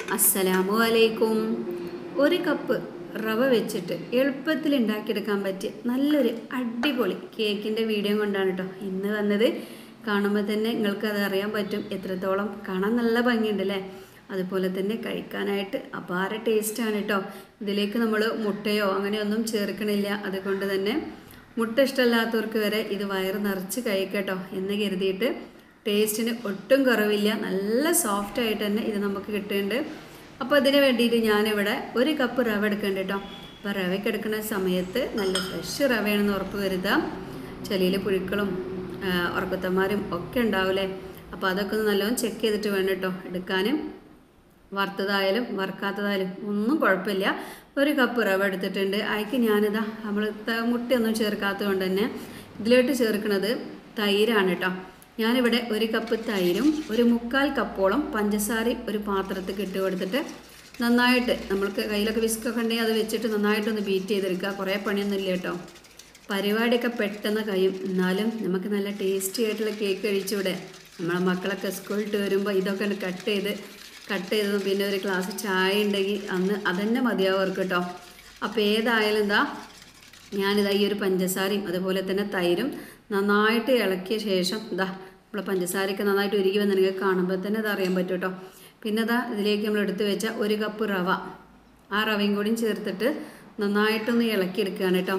അസ്സലാമു അലൈക്കും ഒരു കപ്പ് റവ വെച്ചിട്ട് എളുപ്പത്തിൽ ഉണ്ടാക്കിയെടുക്കാൻ പറ്റിയ നല്ലൊരു അടിപൊളി കേക്കിൻ്റെ വീഡിയോ കൊണ്ടാണ് കേട്ടോ ഇന്ന് വന്നത് കാണുമ്പോൾ തന്നെ നിങ്ങൾക്ക് അത് അറിയാൻ പറ്റും എത്രത്തോളം കാണാൻ നല്ല ഭംഗിയുണ്ട് അല്ലേ അതുപോലെ തന്നെ കഴിക്കാനായിട്ട് അപാര ടേസ്റ്റാണ് കേട്ടോ ഇതിലേക്ക് നമ്മൾ മുട്ടയോ അങ്ങനെയൊന്നും ചേർക്കണില്ല അതുകൊണ്ട് തന്നെ മുട്ട ഇഷ്ടമല്ലാത്തവർക്ക് വരെ ഇത് വയറ് നിറച്ച് കഴിക്കട്ടോ എന്ന് കരുതിയിട്ട് ടേസ്റ്റിന് ഒട്ടും കുറവില്ല നല്ല സോഫ്റ്റ് ആയിട്ട് തന്നെ ഇത് നമുക്ക് കിട്ടുന്നുണ്ട് അപ്പോൾ അതിന് വേണ്ടിയിട്ട് ഞാനിവിടെ ഒരു കപ്പ് റവ എടുക്കുന്നുണ്ട് കേട്ടോ അപ്പോൾ റവയ്ക്ക് എടുക്കുന്ന സമയത്ത് നല്ല ഫ്രഷ് റവയാണെന്ന് ഉറപ്പ് വരുത്താം ചെളിയിൽ പുഴുക്കളും ആ, ഉറക്കത്തന്മാരും ഒക്കെ ഉണ്ടാവില്ലേ അപ്പോൾ അതൊക്കെ ഒന്ന് നല്ലോണം ചെക്ക് ചെയ്തിട്ട് വേണം കേട്ടോ എടുക്കാനും വറുത്തതായാലും വറുക്കാത്തതായാലും ഒന്നും കുഴപ്പമില്ല ഒരു കപ്പ് റവ എടുത്തിട്ടുണ്ട് അതിക്ക് ഞാനിതാ നമ്മൾ മുട്ടയൊന്നും ചേർക്കാത്തത് കൊണ്ട് തന്നെ ഇതിലോട്ട് ചേർക്കുന്നത് തൈരാണ് കേട്ടോ ഞാനിവിടെ ഒരു കപ്പ് തൈരും ഒരു മുക്കാൽ കപ്പോളം പഞ്ചസാരയും ഒരു പാത്രത്തിൽ ഇട്ട് കൊടുത്തിട്ട് നന്നായിട്ട് നമ്മൾക്ക് കയ്യിലൊക്കെ വിസ്കൊക്കെ ഉണ്ടെങ്കിൽ അത് വെച്ചിട്ട് നന്നായിട്ടൊന്ന് ബീറ്റ് ചെയ്തെടുക്കുക കുറേ പണിയൊന്നും ഇല്ല കേട്ടോ പരിപാടിയൊക്കെ പെട്ടെന്ന് കഴിയും എന്നാലും നമുക്ക് നല്ല ടേസ്റ്റി ആയിട്ടുള്ള കേക്ക് കഴിച്ചൂടെ നമ്മളെ മക്കളൊക്കെ സ്കൂളിട്ട് വരുമ്പോൾ ഇതൊക്കെ ഒന്ന് കട്ട് ചെയ്ത് കട്ട് ചെയ്തതും പിന്നെ ഒരു ഗ്ലാസ് ചായ ഉണ്ടെങ്കിൽ അന്ന് അതന്നെ മതിയാവും അവർക്ക് കേട്ടോ അപ്പോൾ ഏതായാലും എന്താ ഞാനിതാ ഈ ഒരു പഞ്ചസാരയും അതുപോലെ തന്നെ തൈരും നന്നായിട്ട് ഇളക്കിയ ശേഷം ഇതാ നമ്മളെ പഞ്ചസാരയൊക്കെ നന്നായിട്ട് ഉരുകി വന്ന് നിങ്ങൾക്ക് കാണുമ്പോൾ തന്നെ അത് അറിയാൻ പറ്റും കേട്ടോ പിന്നെ ഇതാ ഇതിലേക്ക് നമ്മൾ എടുത്ത് വെച്ച ഒരു കപ്പ് റവ ആ റവയും കൂടിയും ചേർത്തിട്ട് നന്നായിട്ടൊന്ന് ഇളക്കിയെടുക്കുകയാണ് കേട്ടോ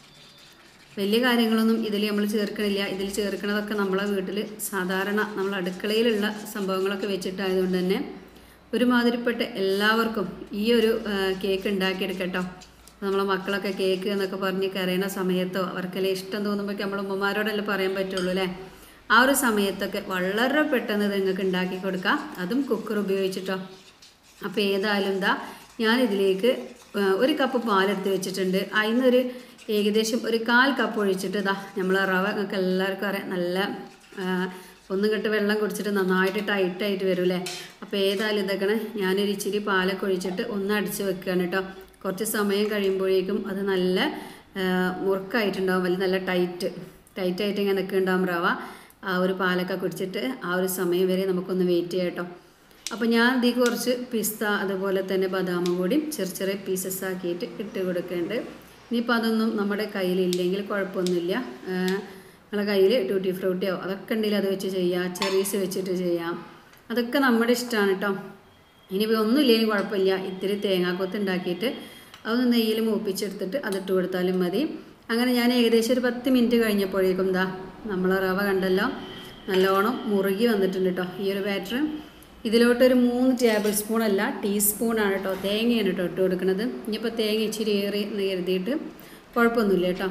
വലിയ കാര്യങ്ങളൊന്നും ഇതിൽ നമ്മൾ ചേർക്കണില്ല ഇതിൽ ചേർക്കണതൊക്കെ നമ്മളെ വീട്ടിൽ സാധാരണ നമ്മൾ അടുക്കളയിലുള്ള സംഭവങ്ങളൊക്കെ വെച്ചിട്ടായതുകൊണ്ട് തന്നെ ഒരുമാതിരിപ്പെട്ട എല്ലാവർക്കും ഈ ഒരു ആ, കേക്ക് ഉണ്ടാക്കിയെടുക്കട്ടോ നമ്മളെ മക്കളൊക്കെ കേക്ക് എന്നൊക്കെ പറഞ്ഞ് കരയണ സമയത്തോ അവർക്കെല്ലാം ഇഷ്ടം തോന്നുമ്പോൾ നമ്മൾ ഉമ്മമാരോടല്ലേ പറയാൻ പറ്റുള്ളൂ അല്ലേ ആ ഒരു സമയത്തൊക്കെ വളരെ പെട്ടെന്ന് ഇത് നിങ്ങൾക്ക് ഉണ്ടാക്കി കൊടുക്കാം അതും കുക്കർ ഉപയോഗിച്ചിട്ടോ അപ്പോൾ ഏതായാലും എന്താ ഞാനിതിലേക്ക് ആ, ഒരു കപ്പ് പാലെടുത്ത് വെച്ചിട്ടുണ്ട് അതിന്നൊരു ഏകദേശം ഒരു കാൽ കപ്പ് ഒഴിച്ചിട്ട് ഇതാ നമ്മൾ റവ നിങ്ങൾക്ക് എല്ലാവർക്കും അറിയാം നല്ല ആ, ഒന്നും കെട്ട് വെള്ളം കുടിച്ചിട്ട് നന്നായിട്ട് ടൈറ്റായിട്ട് വരും അല്ലേ അപ്പോൾ ഏതായാലും ഇതൊക്കെ ഞാനൊരു ഇച്ചിരി പാലൊക്കെ ഒഴിച്ചിട്ട് ഒന്ന് അടിച്ച് വെക്കുകയാണ് കേട്ടോ കുറച്ച് സമയം കഴിയുമ്പോഴേക്കും അത് നല്ല ആ, മുറുക്കായിട്ടുണ്ടാവും വലിയ നല്ല ടൈറ്റ് ടൈറ്റായിട്ട് ഇങ്ങനെ നിൽക്കുന്നുണ്ടാവും റവ ആ ഒരു പാലൊക്കെ കുടിച്ചിട്ട് ആ ഒരു സമയം വരെ നമുക്കൊന്ന് വെയിറ്റ് ചെയ്യാം കേട്ടോ അപ്പോൾ ഞാൻ ഇതിൽ കുറച്ച് പിസ്ത അതുപോലെ തന്നെ ബദാമും കൂടി ചെറിയ ചെറിയ പീസസ് ആക്കിയിട്ട് ഇട്ട് കൊടുക്കുന്നുണ്ട് ഇനിയിപ്പോൾ അതൊന്നും നമ്മുടെ കയ്യിലില്ലെങ്കിൽ കുഴപ്പമൊന്നുമില്ല നമ്മളെ കയ്യിൽ ട്യൂട്ടി ഫ്രൂട്ടിയോ അതൊക്കെ ഉണ്ടെങ്കിൽ അത് വെച്ച് ചെയ്യാം ചെറീസ് വെച്ചിട്ട് ചെയ്യാം അതൊക്കെ നമ്മുടെ ഇഷ്ടമാണ് കേട്ടോ ഇനിയിപ്പോൾ ഒന്നും ഇല്ലെങ്കിലും കുഴപ്പമില്ല ഇത്തിരി തേങ്ങാക്കൊത്ത് ഉണ്ടാക്കിയിട്ട് അതൊന്ന് നെയ്യിൽ മൂപ്പിച്ചെടുത്തിട്ട് അതിട്ട് കൊടുത്താലും മതി അങ്ങനെ ഞാൻ ഏകദേശം ഒരു പത്ത് മിനിറ്റ് കഴിഞ്ഞപ്പോഴേക്കും എന്താ നമ്മൾ റവ കണ്ടല്ലോ നല്ലോണം മുറുകി വന്നിട്ടുണ്ട് കേട്ടോ ഈ ഒരു ബാറ്റർ ഇതിലോട്ടൊരു മൂന്ന് ടേബിൾ സ്പൂൺ അല്ല ടീസ്പൂണാണ് കേട്ടോ തേങ്ങയാണ് കേട്ടോ ഇട്ട് കൊടുക്കുന്നത് ഇനിയിപ്പോൾ തേങ്ങ ഇച്ചിരി ഏറി എന്ന് കരുതിയിട്ട് കുഴപ്പമൊന്നുമില്ല കേട്ടോ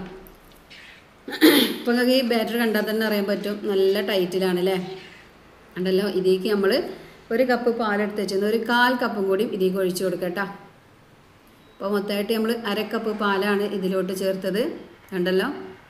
ഇപ്പോൾ നിങ്ങൾക്ക് ഈ ബാറ്റർ കണ്ടാൽ തന്നെ അറിയാൻ പറ്റും നല്ല ടൈറ്റിലാണ് അല്ലേ ഉണ്ടല്ലോ ഇതിലേക്ക് നമ്മൾ ഒരു കപ്പ് പാലെടുത്ത് വെച്ചിരുന്നു ഒരു കാൽ കപ്പും കൂടി ഇതിലേക്ക് ഒഴിച്ചു കൊടുക്കാം കേട്ടോ അപ്പോൾ മൊത്തമായിട്ട് നമ്മൾ അര കപ്പ് പാലാണ് ഇതിലോട്ട് ചേർത്തത് കണ്ടല്ലോ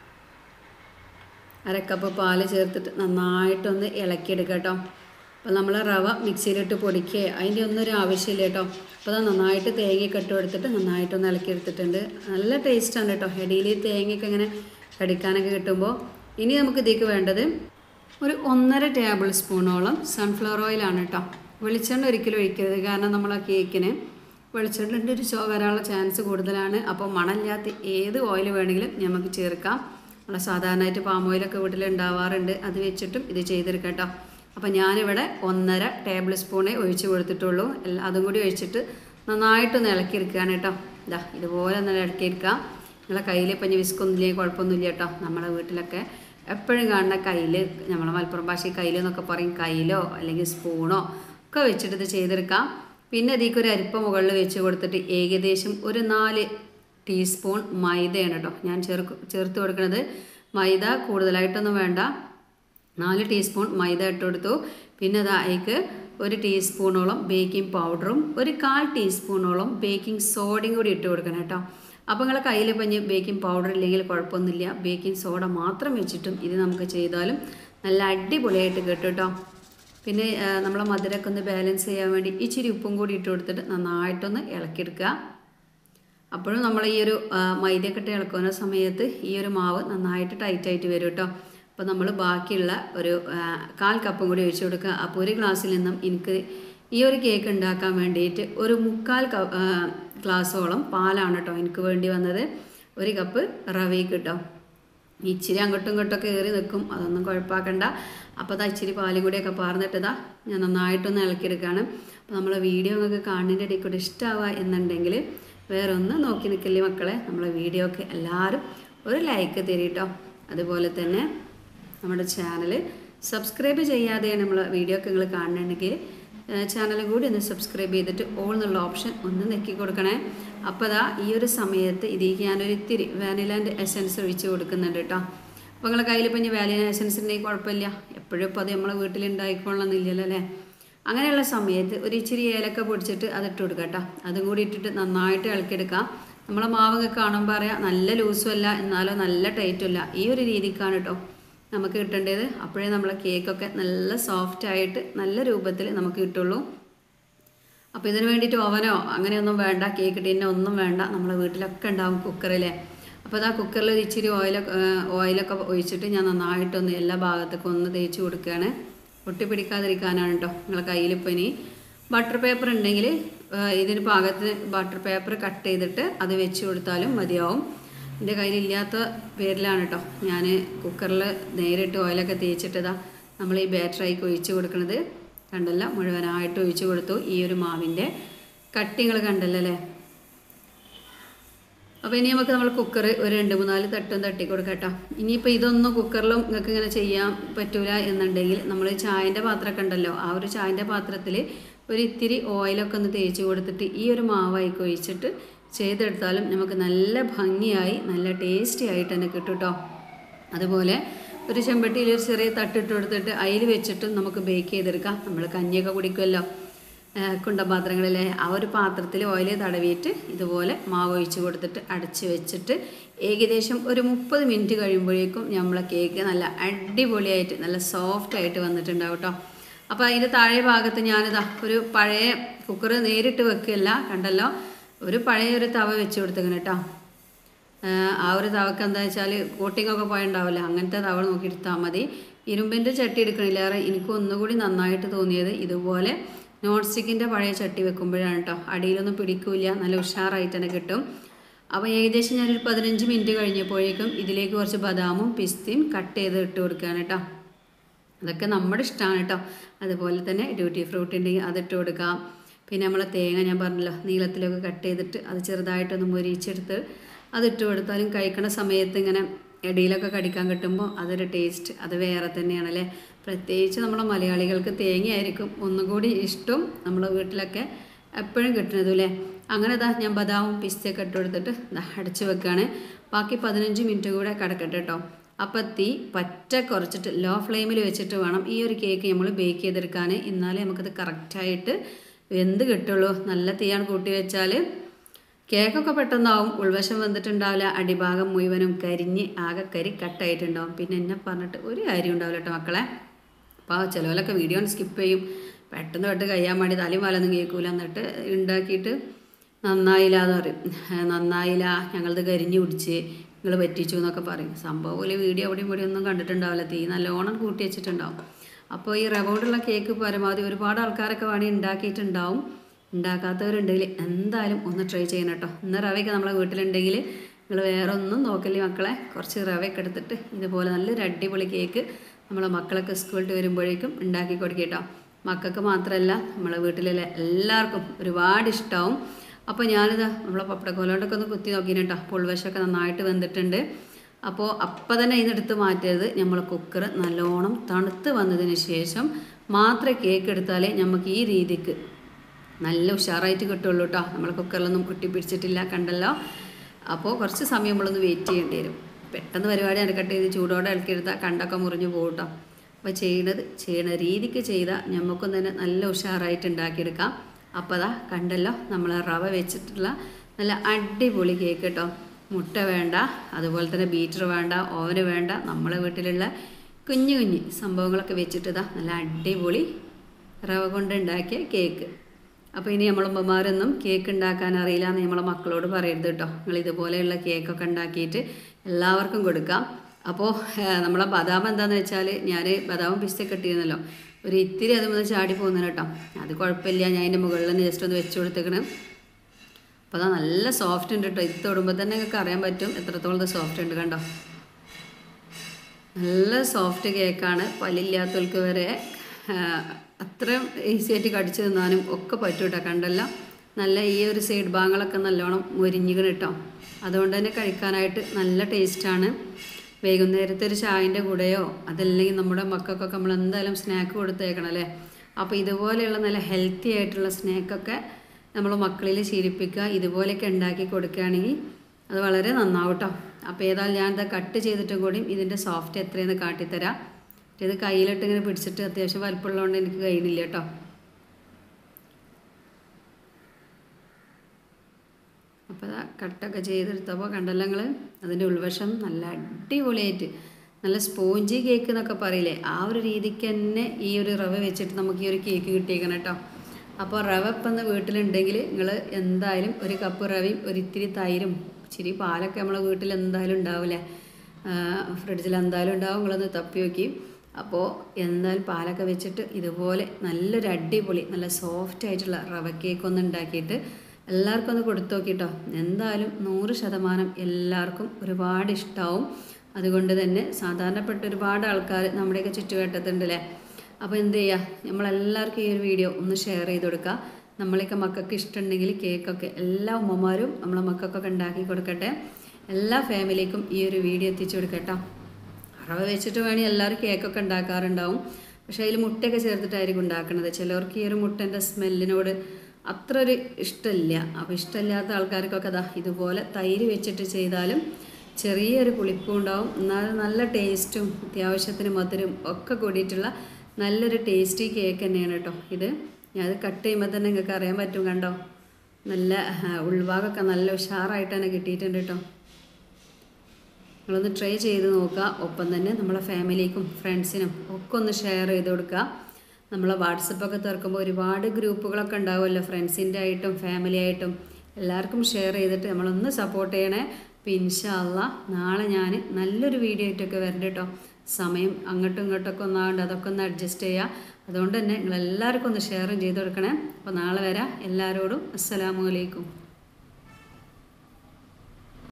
അര കപ്പ് പാല് ചേർത്തിട്ട് നന്നായിട്ടൊന്ന് ഇളക്കിയെടുക്കുക കേട്ടോ അപ്പോൾ നമ്മൾ റവ മിക്സിയിലിട്ട് പൊടിക്കുക അതിൻ്റെ ഒന്നും ഒരു ആവശ്യമില്ല കേട്ടോ അപ്പോൾ അത് നന്നായിട്ട് തേങ്ങയൊക്കെ ഇട്ട് കൊടുത്തിട്ട് നന്നായിട്ടൊന്ന് ഇളക്കിയെടുത്തിട്ടുണ്ട് നല്ല ടേസ്റ്റാണ് കേട്ടോ ഇടയിൽ തേങ്ങയൊക്കെ ഇങ്ങനെ കടിക്കാനൊക്കെ കിട്ടുമ്പോൾ ഇനി നമുക്ക് ഇതിലേക്ക് വേണ്ടത് ഒരു ഒന്നര ടേബിൾ സ്പൂണോളം സൺഫ്ലവർ ഓയിലാണ് കേട്ടോ വെളിച്ചെണ്ണ ഒരിക്കലും ഒഴിക്കരുത് കാരണം നമ്മൾ ആ കേക്കിന് വെളിച്ചെണ്ണൻ്റെ ഒരു ചോ വരാനുള്ള ചാൻസ് കൂടുതലാണ് അപ്പോൾ മണമില്ലാത്ത ഏത് ഓയിൽ വേണമെങ്കിലും നമുക്ക് ചേർക്കാം നമ്മൾ സാധാരണയായിട്ട് പാം ഓയിലൊക്കെ വീട്ടിൽ ഉണ്ടാവാറുണ്ട് അത് വെച്ചിട്ടും ഇത് ചെയ്തെടുക്കാം കേട്ടോ അപ്പോൾ ഞാനിവിടെ ഒന്നര ടേബിൾ സ്പൂണേ ഒഴിച്ച് കൊടുത്തിട്ടുള്ളൂ എല്ലാ അതും കൂടി ഒഴിച്ചിട്ട് നന്നായിട്ടൊന്ന് ഇളക്കിയെടുക്കുകയാണ് കേട്ടോ ഇതാ ഇതുപോലെ ഒന്ന് ഇളക്കിയെടുക്കാം നിങ്ങളെ കയ്യിൽ ഇപ്പം ഇനി വിസ്കൊന്നുമില്ലെങ്കിൽ കുഴപ്പമൊന്നുമില്ല കേട്ടോ നമ്മുടെ വീട്ടിലൊക്കെ എപ്പോഴും കാണുന്ന കയ്യിൽ നമ്മളെ മലപ്പുറം ഭാഷയിൽ കയ്യിൽ എന്നൊക്കെ പറയും കയ്യിലോ അല്ലെങ്കിൽ സ്പൂണോ ഒക്കെ വെച്ചിട്ട് ഇത് ചെയ്തെടുക്കാം പിന്നെ ഇതിലേക്ക് ഒരു അരിപ്പ മുകളിൽ വെച്ച് കൊടുത്തിട്ട് ഏകദേശം ഒരു നാല് ടീസ്പൂൺ മൈദയാണ് കേട്ടോ ഞാൻ ചേർക്ക് ചേർത്ത് കൊടുക്കുന്നത് മൈദ കൂടുതലായിട്ടൊന്നും വേണ്ട നാല് ടീസ്പൂൺ മൈദ ഇട്ട് കൊടുത്തു പിന്നെ അത് അതിലേക്ക് ഒരു ടീസ്പൂണോളം ബേക്കിംഗ് പൗഡറും ഒരു കാൽ ടീസ്പൂണോളം ബേക്കിംഗ് സോഡയും കൂടി ഇട്ട് കൊടുക്കണം കേട്ടോ അപ്പോൾ നിങ്ങളെ കയ്യിൽ ഇപ്പം ഇനി ബേക്കിംഗ് പൗഡർ ഇല്ലെങ്കിൽ കുഴപ്പമൊന്നുമില്ല ബേക്കിംഗ് സോഡ മാത്രം വെച്ചിട്ടും ഇത് നമുക്ക് ചെയ്താലും നല്ല അടിപൊളിയായിട്ട് കിട്ടും കേട്ടോ പിന്നെ ആ, നമ്മളെ മധുരമൊക്കെ ഒന്ന് ബാലൻസ് ചെയ്യാൻ വേണ്ടി ഇച്ചിരി ഉപ്പും കൂടി ഇട്ട് കൊടുത്തിട്ട് നന്നായിട്ടൊന്ന് ഇളക്കിയെടുക്കുക അപ്പോഴും നമ്മൾ ഈ ഒരു ആ, മൈദയൊക്കെ ഇട്ട് ഇളക്കുന്ന സമയത്ത് ഈ ഒരു മാവ് നന്നായിട്ട് ടൈറ്റായിട്ട് വരും കേട്ടോ അപ്പോൾ നമ്മൾ ബാക്കിയുള്ള ഒരു ആ, കാൽ കപ്പും കൂടി ഒഴിച്ചു കൊടുക്കുക അപ്പോൾ ഒരു ഗ്ലാസ്സിൽ നിന്നും എനിക്ക് ഈ ഒരു കേക്ക് ഉണ്ടാക്കാൻ വേണ്ടിയിട്ട് ഒരു മുക്കാൽ ക- ആ, ഗ്ലാസ്സോളം പാലാണ് കേട്ടോ എനിക്ക് വേണ്ടി വന്നത് ഒരു കപ്പ് റവയ്ക്ക് കേട്ടോ ഇച്ചിരി അങ്ങോട്ടും ഇങ്ങോട്ടൊക്കെ ഏറി നിൽക്കും അതൊന്നും കുഴപ്പമാക്കണ്ട അപ്പോൾ അതാ ഇച്ചിരി പാലും കൂടിയൊക്കെ പാർന്നിട്ടതാ ഞാൻ നന്നായിട്ടൊന്ന് ഇളക്കിയെടുക്കുകയാണ് അപ്പോൾ നമ്മളെ വീഡിയോ നിങ്ങൾക്ക് കാണുന്നതിൻ്റെ ഇടയിൽ കൂടെ ഇഷ്ടമാവുക എന്നുണ്ടെങ്കിൽ വേറെ ഒന്നും നോക്കി നിൽക്കില്ലേ മക്കളെ നമ്മളെ വീഡിയോ ഒക്കെ എല്ലാവരും ഒരു ലൈക്ക് തരീട്ടോ അതുപോലെ തന്നെ നമ്മുടെ ചാനൽ സബ്സ്ക്രൈബ് ചെയ്യാതെയാണ് നമ്മൾ വീഡിയോ ഒക്കെ നിങ്ങൾ കാണുന്നുണ്ടെങ്കിൽ ചാനൽ കൂടി ഒന്ന് സബ്സ്ക്രൈബ് ചെയ്തിട്ട് ഓൾ എന്നുള്ള ഓപ്ഷൻ ഒന്ന് നെക്കി കൊടുക്കണേ അപ്പോൾ അതാ ഈ ഒരു സമയത്ത് ഇതിലേക്ക് ഞാനൊരു ഇത്തിരി വാനിലാൻ്റെ എസൻസ് ഒഴിച്ച് കൊടുക്കുന്നുണ്ട് കേട്ടോ അപ്പോൾ നിങ്ങളുടെ കയ്യിൽ ഇപ്പം ഇനി വാനില എസൻസ് ഉണ്ടെങ്കിൽ കുഴപ്പമില്ല എപ്പോഴും ഇപ്പോൾ അത് നമ്മളെ വീട്ടിലുണ്ടായിക്കൊള്ളണമെന്നില്ലല്ലോ അല്ലേ അങ്ങനെയുള്ള സമയത്ത് ഒരു ഇച്ചിരി ഏലക്ക പൊടിച്ചിട്ട് അതിട്ട് കൊടുക്കുക കേട്ടോ അതും കൂടി ഇട്ടിട്ട് നന്നായിട്ട് ഇളക്കിയെടുക്കാം നമ്മളെ മാവൊക്കെ കാണുമ്പോൾ അറിയാം നല്ല ലൂസും അല്ല എന്നാലോ നല്ല ടൈറ്റും അല്ല ഈ ഒരു രീതിക്കാണ് കേട്ടോ നമുക്ക് കിട്ടേണ്ടത് അപ്പോഴേ നമ്മളെ കേക്കൊക്കെ നല്ല സോഫ്റ്റ് ആയിട്ട് നല്ല രൂപത്തിൽ നമുക്ക് കിട്ടുള്ളൂ അപ്പോൾ ഇതിന് വേണ്ടിയിട്ട് ഓവനോ അങ്ങനെയൊന്നും വേണ്ട കേക്ക് ടിന്നോ ഒന്നും വേണ്ട നമ്മളെ വീട്ടിലൊക്കെ ഉണ്ടാവും കുക്കറിലെ അപ്പോൾ അതാ കുക്കറിൽ ഒരു ഇച്ചിരി ഓയിലൊക്കെ ഓയിലൊക്കെ ഒഴിച്ചിട്ട് ഞാൻ നന്നായിട്ടൊന്ന് എല്ലാ ഭാഗത്തേക്കും ഒന്ന് തേച്ച് കൊടുക്കുകയാണ് ഒട്ടിപ്പിടിക്കാതിരിക്കാനാണ് കേട്ടോ നിങ്ങളെ കയ്യിൽ ഇപ്പോൾ ഇനി ബട്ടർ പേപ്പർ ഉണ്ടെങ്കിൽ ഇതിന് പാകത്തിന് ബട്ടർ പേപ്പർ കട്ട് ചെയ്തിട്ട് അത് വെച്ച് കൊടുത്താലും മതിയാവും എൻ്റെ കയ്യിലില്ലാത്ത പേരിലാണ് കേട്ടോ ഞാൻ കുക്കറിൽ നേരിട്ട് ഓയിലൊക്കെ തേച്ചിട്ടതാ നമ്മൾ ഈ ബാറ്ററായിക്ക് ഒഴിച്ച് കൊടുക്കുന്നത് കണ്ടല്ലോ മുഴുവനായിട്ട് ഒഴിച്ച് കൊടുത്തു ഈ ഒരു മാവിൻ്റെ കട്ടിങ്ങൾ കണ്ടല്ലോ അല്ലേ അപ്പോൾ ഇനി നമുക്ക് നമ്മൾ കുക്കർ ഒരു രണ്ട് മൂന്നാല് തട്ടും തട്ടി കൊടുക്കാം കേട്ടോ ഇനിയിപ്പോൾ ഇതൊന്നും കുക്കറിലും നിങ്ങൾക്ക് ഇങ്ങനെ ചെയ്യാൻ പറ്റൂല എന്നുണ്ടെങ്കിൽ നമ്മൾ ചായൻ്റെ പാത്രമൊക്കെ ഉണ്ടല്ലോ ആ ഒരു ചായൻ്റെ പാത്രത്തിൽ ഒരു ഇത്തിരി ഓയിലൊക്കെ ഒന്ന് തേച്ച് കൊടുത്തിട്ട് ഈ ഒരു മാവായിക്ക് ഒഴിച്ചിട്ട് ചെയ്തെടുത്താലും നമുക്ക് നല്ല ഭംഗിയായി നല്ല ടേസ്റ്റി ആയിട്ട് തന്നെ കിട്ടും കേട്ടോ അതുപോലെ ഒരു ചെമ്പട്ടിയിൽ ഒരു ചെറിയ തട്ടിട്ട് കൊടുത്തിട്ട് അതിൽ വെച്ചിട്ട് നമുക്ക് ബേക്ക് ചെയ്തെടുക്കാം നമ്മൾ കഞ്ഞിയൊക്കെ കുടിക്കുമല്ലോ കുണ്ടപാത്രങ്ങളിലെ ആ ഒരു പാത്രത്തിൽ ഓയിൽ തടവിയിട്ട് ഇതുപോലെ മാവ് ഒഴിച്ച് കൊടുത്തിട്ട് അടച്ച് വെച്ചിട്ട് ഏകദേശം ഒരു മുപ്പത് മിനിറ്റ് കഴിയുമ്പോഴേക്കും നമ്മളെ കേക്ക് നല്ല അടിപൊളിയായിട്ട് നല്ല സോഫ്റ്റ് ആയിട്ട് വന്നിട്ടുണ്ടാവും കേട്ടോ അപ്പോൾ അതിൻ്റെ താഴെ ഭാഗത്ത് ഞാനിതാ ഒരു പഴയ കുക്കർ നേരിട്ട് വെക്കുകയല്ല കണ്ടല്ലോ ഒരു പഴയ ഒരു തവ വെച്ച് കൊടുത്തേക്കണം കേട്ടോ ആ ഒരു തവക്ക് എന്താ വെച്ചാൽ കോട്ടിങ്ങൊക്കെ പോയിട്ടുണ്ടാവില്ല അങ്ങനത്തെ തവ നോക്കി എടുത്താൽ മതി ഇരുമ്പിൻ്റെ ചട്ടി എടുക്കണില്ലേറെ എനിക്ക് ഒന്നുകൂടി നന്നായിട്ട് തോന്നിയത് ഇതുപോലെ നോൺ സ്റ്റിക്കിൻ്റെ പഴയ ചട്ടി വെക്കുമ്പോഴാണ് കേട്ടോ അടിയിലൊന്നും പിടിക്കില്ല നല്ല ഉഷാറായിട്ട് തന്നെ കിട്ടും അപ്പോൾ ഏകദേശം ഞാനൊരു പതിനഞ്ച് മിനിറ്റ് കഴിഞ്ഞപ്പോഴേക്കും ഇതിലേക്ക് കുറച്ച് ബദാമും പിസ്തയും കട്ട് ചെയ്ത് ഇട്ട് കൊടുക്കുകയാണ് കേട്ടോ അതൊക്കെ നമ്മുടെ ഇഷ്ടമാണ് കേട്ടോ അതുപോലെ തന്നെ ഡ്യൂട്ടി ഫ്രൂട്ട് ഉണ്ടെങ്കിൽ അതിട്ട് കൊടുക്കാം പിന്നെ നമ്മൾ തേങ്ങ ഞാൻ പറഞ്ഞല്ലോ നീളത്തിലൊക്കെ കട്ട് ചെയ്തിട്ട് അത് ചെറുതായിട്ടൊന്ന് മുരിച്ചെടുത്ത് അതിട്ട് കൊടുത്താലും കഴിക്കണ സമയത്ത് ഇങ്ങനെ ഇടയിലൊക്കെ കടിക്കാൻ കിട്ടുമ്പോൾ അതൊരു ടേസ്റ്റ് അത് വേറെ തന്നെയാണല്ലേ പ്രത്യേകിച്ച് നമ്മുടെ മലയാളികൾക്ക് തേങ്ങയായിരിക്കും ഒന്നുകൂടി ഇഷ്ടം നമ്മളെ വീട്ടിലൊക്കെ എപ്പോഴും കിട്ടുന്നത് അല്ലേ അങ്ങനെ ഇതാ ഞാൻ ബദാമും പിസ്തയൊക്കെ ഇട്ട് കൊടുത്തിട്ട് ദാ അടച്ച് വെക്കുകയാണ് ബാക്കി പതിനഞ്ച് മിനിറ്റ് കൂടെ കിടക്കട്ടെ കേട്ടോ അപ്പോൾ തീ പറ്റ കുറച്ചിട്ട് ലോ ഫ്ലെയിമിൽ വെച്ചിട്ട് വേണം ഈ ഒരു കേക്ക് നമ്മൾ ബേക്ക് ചെയ്തെടുക്കാൻ എന്നാലേ നമുക്കത് കറക്റ്റായിട്ട് വെന്ത് കിട്ടുള്ളൂ നല്ല തീയാണ് കൂട്ടി വെച്ചാൽ കേക്കൊക്കെ പെട്ടെന്നാവും ഉൾവശം വന്നിട്ടുണ്ടാവില്ല അടിഭാഗം മുഴുവനും കരിഞ്ഞ് ആകെ കരി കട്ടായിട്ടുണ്ടാവും പിന്നെ എന്നെ പറഞ്ഞിട്ട് ഒരു കാര്യം ഉണ്ടാവില്ല കേട്ടോ മക്കളെ അപ്പോൾ ചിലവരൊക്കെ വീഡിയോ സ്കിപ്പ് ചെയ്യും പെട്ടെന്ന് പെട്ട് കഴിയാൻ വേണ്ടി തലയും വലൊന്നും കേൾക്കൂല എന്നിട്ട് ഉണ്ടാക്കിയിട്ട് നന്നായില്ല എന്ന് പറയും നന്നായില്ല ഞങ്ങളത് കരിഞ്ഞു പിടിച്ച് നിങ്ങൾ പറ്റിച്ചു എന്നൊക്കെ പറയും സംഭവം പോലെ വീഡിയോ അവിടെയും ഇവിടെ ഒന്നും കണ്ടിട്ടുണ്ടാവില്ല തീ നല്ലോണം കൂട്ടി വെച്ചിട്ടുണ്ടാവും അപ്പോൾ ഈ റവോണ്ടുള്ള കേക്ക് പരമാവധി ഒരുപാട് ആൾക്കാരൊക്കെ വേണമെങ്കിൽ ഉണ്ടാക്കിയിട്ടുണ്ടാവും ഉണ്ടാക്കാത്തവരുണ്ടെങ്കിൽ എന്തായാലും ഒന്ന് ട്രൈ ചെയ്യണം കേട്ടോ ഇന്ന് റവയൊക്കെ നമ്മളെ വീട്ടിലുണ്ടെങ്കിൽ നിങ്ങൾ വേറെ ഒന്നും നോക്കല്ലേ മക്കളെ കുറച്ച് റവയൊക്കെ എടുത്തിട്ട് ഇതുപോലെ നല്ലൊരു അടിപൊളി കേക്ക് നമ്മളെ മക്കളൊക്കെ സ്കൂളിൽ വരുമ്പോഴേക്കും ഉണ്ടാക്കി കൊടുക്കുക കേട്ടോ മക്കൾക്ക് മാത്രമല്ല നമ്മളെ വീട്ടിലുള്ള എല്ലാവർക്കും ഒരുപാട് ഇഷ്ടമാവും അപ്പോൾ ഞാനിതാ നമ്മളെ പപ്പടക്കോലോണ്ടൊക്കെ ഒന്ന് കുത്തി നോക്കിന് കേട്ടോ പുൾവശമൊക്കെ നന്നായിട്ട് വെന്തിട്ടുണ്ട് അപ്പോൾ അപ്പം തന്നെ ഇതിനെടുത്ത് മാറ്റരുത് നമ്മൾ കുക്കർ നല്ലോണം തണുത്ത് വന്നതിന് ശേഷം മാത്രമേ കേക്ക് എടുത്താലേ നമുക്ക് ഈ രീതിക്ക് നല്ല ഉഷാറായിട്ട് കിട്ടുള്ളൂ കേട്ടോ നമ്മൾ കുക്കറിലൊന്നും കുട്ടിപ്പിടിച്ചിട്ടില്ല കണ്ടല്ലോ അപ്പോൾ കുറച്ച് സമയം നമ്മളൊന്ന് വെയിറ്റ് ചെയ്യേണ്ടി വരും പെട്ടെന്ന് പരിപാടി നടക്കട്ടെ ഇത് ചൂടോടെ ഇളക്കിയെടുത്താൽ കണ്ടൊക്കെ മുറിഞ്ഞു പോകും കേട്ടോ അപ്പോൾ ചെയ്യണത് ചെയ്യണ രീതിക്ക് ചെയ്താൽ നമുക്കും തന്നെ നല്ല ഉഷാറായിട്ട് ഉണ്ടാക്കിയെടുക്കാം അപ്പോൾ അതാ കണ്ടല്ലോ നമ്മൾ റവ വെച്ചിട്ടുള്ള നല്ല അടിപൊളി കേക്ക് കേട്ടോ മുട്ട വേണ്ട അതുപോലെ തന്നെ ബീറ്റർ വേണ്ട ഓവന് വേണ്ട നമ്മളെ വീട്ടിലുള്ള കുഞ്ഞു കുഞ്ഞു സംഭവങ്ങളൊക്കെ വെച്ചിട്ട് ഇതാ നല്ല അടിപൊളി റവ കൊണ്ട് ഉണ്ടാക്കിയ കേക്ക് അപ്പോൾ ഇനി നമ്മളുമ്മമാരൊന്നും കേക്ക് ഉണ്ടാക്കാൻ അറിയില്ല എന്ന് നമ്മളെ മക്കളോട് പറയരുത് കേട്ടോ നിങ്ങൾ ഇതുപോലെയുള്ള കേക്കൊക്കെ ഉണ്ടാക്കിയിട്ട് എല്ലാവർക്കും കൊടുക്കാം അപ്പോൾ നമ്മളെ ബദാം എന്താണെന്ന് വെച്ചാൽ ഞാൻ ബദാമും പിസ്തയൊക്കെ ഇട്ടിരുന്നല്ലോ ഒരു ഇത്തിരി അത് മുതൽ ചാടി പോകുന്നതിന് കേട്ടോ അത് കുഴപ്പമില്ല ഞാൻ അതിൻ്റെ മുകളിൽ നിന്ന് ജസ്റ്റ് ഒന്ന് വെച്ച് കൊടുത്തേക്കണം അപ്പോൾ അതാ നല്ല സോഫ്റ്റ് ഉണ്ട് കേട്ടോ ഇത് തൊടുമ്പോൾ തന്നെ നിങ്ങൾക്ക് അറിയാൻ പറ്റും എത്രത്തോളം ഇത് സോഫ്റ്റ് ഉണ്ട് കണ്ടോ നല്ല സോഫ്റ്റ് കേക്കാണ് പല്ലില്ലാത്തവർക്ക് വരെ ആ, അത്രയും ഈസി ആയിട്ട് കടിച്ചു തിന്നാനും ഒക്കെ പറ്റും കേട്ടോ കണ്ടല്ലോ നല്ല ഈ ഒരു സൈഡ് ഭാഗങ്ങളൊക്കെ നല്ലോണം മുരിഞ്ഞിക്കണം കേട്ടോ അതുകൊണ്ട് തന്നെ കഴിക്കാനായിട്ട് നല്ല ടേസ്റ്റാണ് വൈകുന്നേരത്തെ ഒരു ചായൻ്റെ കൂടെയോ അതല്ലെങ്കിൽ നമ്മുടെ മക്കൾക്കൊക്കെ നമ്മൾ എന്തായാലും സ്നാക്ക് കൊടുത്തേക്കണം അല്ലേ അപ്പോൾ ഇതുപോലെയുള്ള നല്ല ഹെൽത്തി ആയിട്ടുള്ള സ്നാക്കൊക്കെ നമ്മൾ മക്കളിൽ ശീലിപ്പിക്കുക ഇതുപോലെയൊക്കെ ഉണ്ടാക്കി കൊടുക്കുകയാണെങ്കിൽ അത് വളരെ നന്നാവും കേട്ടോ അപ്പോൾ ഏതായാലും ഞാനിത് കട്ട് ചെയ്തിട്ടും കൂടി ഇതിൻ്റെ സോഫ്റ്റ് എത്രയെന്ന് കാട്ടിത്തരാം ഇത് കയ്യിലിട്ട് ഇങ്ങനെ പിടിച്ചിട്ട് അത്യാവശ്യം വലുപ്പമുള്ളതുകൊണ്ട് എനിക്ക് കഴിയുന്നില്ല കേട്ടോ അപ്പോൾ അതാ കട്ടൊക്കെ ചെയ്തെടുത്തപ്പോൾ കണ്ടല്ലോ നിങ്ങൾ അതിൻ്റെ ഉൾവശം നല്ല അടിപൊളിയായിട്ട് നല്ല സ്പോഞ്ചി കേക്ക് എന്നൊക്കെ പറയില്ലേ ആ ഒരു രീതിക്ക് തന്നെ ഈ ഒരു റവ വെച്ചിട്ട് നമുക്ക് ഈ ഒരു കേക്ക് കിട്ടിയേക്കണം കേട്ടോ അപ്പോൾ റവ ഇപ്പം ഇന്ന് വീട്ടിലുണ്ടെങ്കിൽ നിങ്ങൾ എന്തായാലും ഒരു കപ്പ് റവയും ഒരു ഇത്തിരി തൈരും ഇച്ചിരി പാലൊക്കെ നമ്മളെ വീട്ടിൽ എന്തായാലും ഉണ്ടാവില്ലേ ഫ്രിഡ്ജിൽ എന്തായാലും ഉണ്ടാവും നിങ്ങളൊന്ന് തപ്പി നോക്കി അപ്പോൾ എന്തായാലും പാലൊക്കെ വെച്ചിട്ട് ഇതുപോലെ നല്ലൊരു അടിപൊളി നല്ല സോഫ്റ്റ് ആയിട്ടുള്ള റവ കേക്ക് ഒന്ന് ഉണ്ടാക്കിയിട്ട് എല്ലാവർക്കും ഒന്ന് കൊടുത്തു നോക്കിട്ടോ എന്തായാലും നൂറ് ശതമാനം എല്ലാവർക്കും ഒരുപാട് ഇഷ്ടമാവും അതുകൊണ്ട് തന്നെ സാധാരണപ്പെട്ട ഒരുപാട് ആൾക്കാർ നമ്മുടെയൊക്കെ ചുറ്റുവട്ടത്തുണ്ടല്ലേ അപ്പോൾ എന്ത് ചെയ്യുക നമ്മളെല്ലാവർക്കും ഈ ഒരു വീഡിയോ ഒന്ന് ഷെയർ ചെയ്ത് കൊടുക്കുക നമ്മളെയൊക്കെ മക്കൾക്ക് ഇഷ്ടമുണ്ടെങ്കിൽ കേക്കൊക്കെ എല്ലാ ഉമ്മമാരും നമ്മളെ മക്കൾക്കൊക്കെ ഉണ്ടാക്കി കൊടുക്കട്ടെ എല്ലാ ഫാമിലിക്കും ഈ ഒരു വീഡിയോ എത്തിച്ചു കൊടുക്കട്ടോ റവ വെച്ചിട്ട് വേണമെങ്കിൽ എല്ലാവരും കേക്കൊക്കെ ഉണ്ടാക്കാറുണ്ടാവും പക്ഷേ അതിൽ മുട്ടയൊക്കെ ചേർത്തിട്ടായിരിക്കും ഉണ്ടാക്കുന്നത് ചിലവർക്ക് ഈ ഒരു മുട്ടൻ്റെ സ്മെല്ലിനോട് അത്ര ഒരു ഇഷ്ടമില്ല അപ്പോൾ ഇഷ്ടമില്ലാത്ത ആൾക്കാർക്കൊക്കെ അതാ ഇതുപോലെ തൈര് വെച്ചിട്ട് ചെയ്താലും ചെറിയൊരു പുളിപ്പും ഉണ്ടാവും എന്നാൽ നല്ല ടേസ്റ്റും അത്യാവശ്യത്തിന് മധുരം ഒക്കെ കൂടിയിട്ടുള്ള നല്ലൊരു ടേസ്റ്റി കേക്ക് തന്നെയാണ് കേട്ടോ ഇത് ഞാൻ അത് കട്ട് ചെയ്യുമ്പോൾ തന്നെ നിങ്ങൾക്ക് അറിയാൻ പറ്റും കണ്ടോ നല്ല ആ, ഉൾഭാഗമൊക്കെ നല്ല ഉഷാറായിട്ട് തന്നെ കിട്ടിയിട്ടുണ്ട് കേട്ടോ നിങ്ങളൊന്ന് ട്രൈ ചെയ്ത് നോക്കുക ഒപ്പം തന്നെ നമ്മളെ ഫാമിലിക്കും ഫ്രണ്ട്സിനും ഒക്കെ ഒന്ന് ഷെയർ ചെയ്ത് കൊടുക്കുക നമ്മളെ വാട്സപ്പൊക്കെ തുറക്കുമ്പോൾ ഒരുപാട് ഗ്രൂപ്പുകളൊക്കെ ഉണ്ടാവുമല്ലോ ഫ്രണ്ട്സിൻ്റെ ആയിട്ടും ഫാമിലി ആയിട്ടും എല്ലാവർക്കും ഷെയർ ചെയ്തിട്ട് നമ്മളൊന്ന് സപ്പോർട്ട് ചെയ്യണേ അപ്പം ഇൻഷാല്ല നാളെ ഞാൻ നല്ലൊരു വീഡിയോ ആയിട്ടൊക്കെ വരണ്ട കേട്ടോ സമയം അങ്ങോട്ടും ഇങ്ങോട്ടൊക്കെ ഒന്നാണ്ട് അതൊക്കെ ഒന്ന് അഡ്ജസ്റ്റ് ചെയ്യുക അതുകൊണ്ട് തന്നെ നിങ്ങളെല്ലാവർക്കും ഒന്ന് ഷെയറും ചെയ്ത് കൊടുക്കണേ അപ്പോൾ നാളെ വരാം എല്ലാവരോടും അസ്സലാമു അലൈക്കും